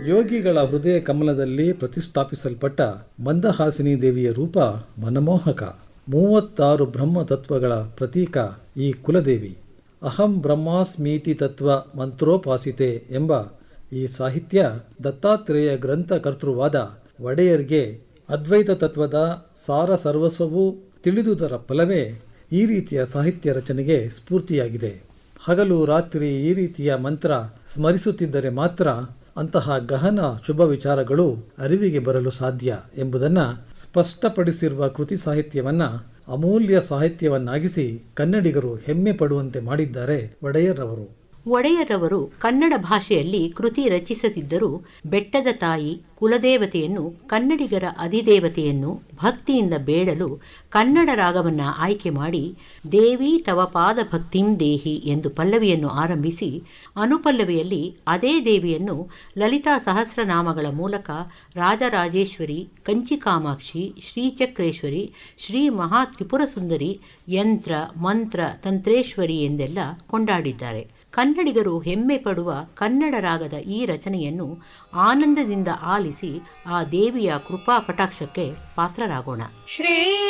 ಯೋಗಿಗಳ ಹೃದಯ ಕಮಲದಲ್ಲಿ ಪ್ರತಿಷ್ಠಾಪಿಸಲ್ಪಟ್ಟ ಮಂದಹಾಸಿನಿ ದೇವಿಯ ರೂಪ ಮನಮೋಹಕ ಮೂವತ್ತಾರು ಬ್ರಹ್ಮ ತತ್ವಗಳ ಪ್ರತೀಕ ಈ ಕುಲದೇವಿ ಅಹಂ ಬ್ರಹ್ಮಾಸ್ಮೀತಿ ತತ್ವ ಮಂತ್ರೋಪಾಸಿತೆ ಎಂಬ ಈ ಸಾಹಿತ್ಯ ದತ್ತಾತ್ರೇಯ ಗ್ರಂಥ ಕರ್ತೃವಾದ ಒಡೆಯರ್ಗೆ ಅದ್ವೈತ ತತ್ವದ ಸಾರ ಸರ್ವಸ್ವವೂ ತಿಳಿದುದರ ಫಲವೇ ಈ ರೀತಿಯ ಸಾಹಿತ್ಯ ರಚನೆಗೆ ಸ್ಫೂರ್ತಿಯಾಗಿದೆ ಹಗಲು ರಾತ್ರಿ ಈ ರೀತಿಯ ಮಂತ್ರ ಸ್ಮರಿಸುತ್ತಿದ್ದರೆ ಮಾತ್ರ ಅಂತಹ ಗಹನ ಶುಭ ವಿಚಾರಗಳು ಅರಿವಿಗೆ ಬರಲು ಸಾಧ್ಯ ಎಂಬುದನ್ನು ಸ್ಪಷ್ಟಪಡಿಸಿರುವ ಕೃತಿ ಸಾಹಿತ್ಯವನ್ನ ಅಮೂಲ್ಯ ಸಾಹಿತ್ಯವನ್ನಾಗಿಸಿ ಕನ್ನಡಿಗರು ಹೆಮ್ಮೆ ಪಡುವಂತೆ ಮಾಡಿದ್ದಾರೆ ಒಡೆಯರ್ ಅವರು ಒಡೆಯರವರು ಕನ್ನಡ ಭಾಷೆಯಲ್ಲಿ ಕೃತಿ ರಚಿಸದಿದ್ದರೂ ಬೆಟ್ಟದ ತಾಯಿ ಕುಲದೇವತೆಯನ್ನು ಕನ್ನಡಿಗರ ಅಧಿದೇವತೆಯನ್ನು ಭಕ್ತಿಯಿಂದ ಬೇಡಲು ಕನ್ನಡ ರಾಗವನ್ನ ಆಯ್ಕೆ ಮಾಡಿ ದೇವಿ ತವ ಪಾದ ಭಕ್ತಿಂ ದೇಹಿ ಎಂದು ಪಲ್ಲವಿಯನ್ನು ಆರಂಭಿಸಿ ಅನುಪಲ್ಲವಿಯಲ್ಲಿ ಅದೇ ದೇವಿಯನ್ನು ಲಲಿತಾ ಸಹಸ್ರನಾಮಗಳ ಮೂಲಕ ರಾಜರಾಜೇಶ್ವರಿ ಕಂಚಿಕಾಮಾಕ್ಷಿ ಶ್ರೀಚಕ್ರೇಶ್ವರಿ ಶ್ರೀ ಮಹಾ ತ್ರಿಪುರ ಸುಂದರಿ ಯಂತ್ರ ಮಂತ್ರ ತಂತ್ರೇಶ್ವರಿ ಎಂದೆಲ್ಲ ಕೊಂಡಾಡಿದ್ದಾರೆ ಕನ್ನಡಿಗರು ಹೆಮ್ಮೆ ಪಡುವ ಕನ್ನಡ ರಾಗದ ಈ ರಚನೆಯನ್ನು ಆನಂದದಿಂದ ಆಲಿಸಿ ಆ ದೇವಿಯ ಕೃಪಾ ಕಟಾಕ್ಷಕ್ಕೆ ಪಾತ್ರರಾಗೋಣ ಶ್ರೀ